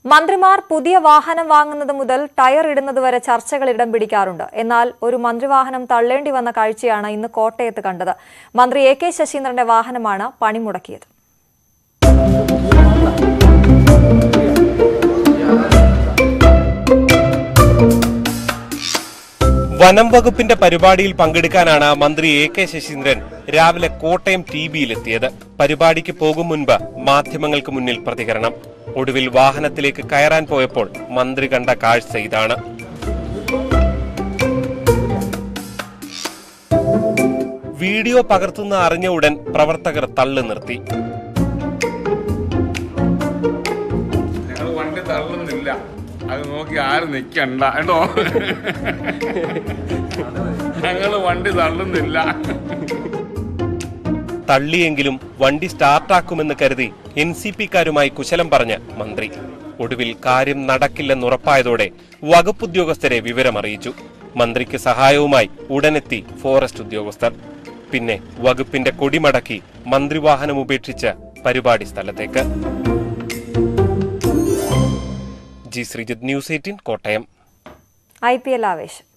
മന്ത്രിമാർ പുതിയ വാഹനം വാങ്ങുന്നത് മുതൽ ടയർ ഇടുന്നത് വരെ ചർച്ചകൾ ഇടം പിടിക്കാറുണ്ട് എന്നാൽ ഒരു മന്ത്രിവാഹനം തള്ളേണ്ടി വന്ന കാഴ്ചയാണ് ഇന്ന് കോട്ടയത്ത് കണ്ടത് മന്ത്രി എ കെ ശശീന്ദ്രന്റെ വാഹനമാണ് പണിമുടക്കിയത് വനം വകുപ്പിന്റെ പരിപാടിയിൽ പങ്കെടുക്കാനാണ് മന്ത്രി എ കെ ശശീന്ദ്രൻ രാവിലെ കോട്ടയം ടി ബിയിലെത്തിയത് പരിപാടിക്ക് പോകും മുൻപ് മാധ്യമങ്ങൾക്ക് മുന്നിൽ പ്രതികരണം ഒടുവിൽ വാഹനത്തിലേക്ക് കയറാൻ പോയപ്പോൾ മന്ത്രി കണ്ട കാഴ്ച ഇതാണ് വീഡിയോ പകർത്തുന്ന അറിഞ്ഞ ഉടൻ പ്രവർത്തകർ തള്ളു നിർത്തി ഞങ്ങൾ വണ്ടി തള്ളുന്നില്ല അത് നോക്കി ആരും നിൽക്കണ്ട കേട്ടോ ഞങ്ങൾ വണ്ടി തള്ളുന്നില്ല തള്ളിയെങ്കിലും വണ്ടി സ്റ്റാർട്ടാക്കുമെന്ന് കരുതി എൻ സി പിക്കാരുമായി കുശലം പറഞ്ഞ് മന്ത്രി ഒടുവിൽ കാര്യം നടക്കില്ലെന്നുറപ്പായതോടെ വകുപ്പ് ഉദ്യോഗസ്ഥരെ വിവരമറിയിച്ചു മന്ത്രിക്ക് സഹായവുമായി ഉടനെത്തി ഫോറസ്റ്റ് ഉദ്യോഗസ്ഥർ പിന്നെ വകുപ്പിന്റെ കൊടിമടക്കി മന്ത്രിവാഹനം ഉപേക്ഷിച്ച് പരിപാടി സ്ഥലത്തേക്ക് G Sreejith news eighteen Kottayam I P L ആവേശം